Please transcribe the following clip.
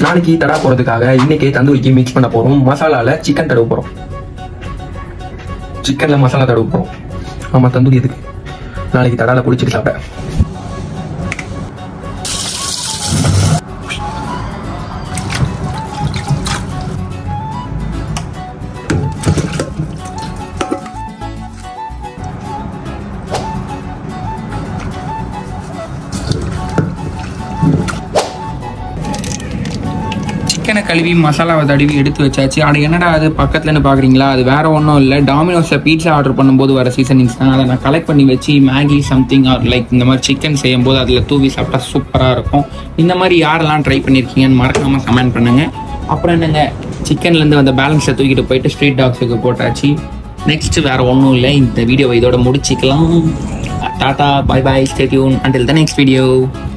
நாளைக்கு தடா போறதுக்காக இன்னைக்கு தந்தூரிக்கு மிக்ஸ் பண்ண போறோம் மசாலால சிக்கன் தடவு போறோம் சிக்கன்ல மசாலா தடவு போறோம் ஆமா தந்தூரி எதுக்கு நாளைக்கு தடால குடிச்சிட்டு சாப்பிட சிக்கனை கழுவி மசாலாவை தடவி எடுத்து வச்சாச்சு அது என்னடா அது பக்கத்துலன்னு பார்க்குறீங்களா அது வேற ஒன்றும் இல்லை டாமினோஸில் பீட்சா ஆர்டர் பண்ணும்போது வர சீசனிங்ஸ் தான் அதை நான் கலெக்ட் பண்ணி வச்சு மேகி சம்திங் ஆர் லைக் இந்த மாதிரி சிக்கன் செய்யும்போது அதில் தூவி சாப்பிட்டா சூப்பராக இருக்கும் இந்த மாதிரி யாரெல்லாம் ட்ரை பண்ணியிருக்கீங்கன்னு மறக்காமல் கமெண்ட் பண்ணுங்க அப்புறம் என்னங்க சிக்கன்லேருந்து வந்த பேலன்ஸை தூக்கிட்டு போயிட்டு ஸ்ட்ரீட் டாக்ஸுக்கு போட்டாச்சு நெக்ஸ்ட் வேற ஒன்றும் இல்லை இந்த வீடியோவை இதோட முடிச்சிக்கலாம் டாடா bye bye stay tuned until the next video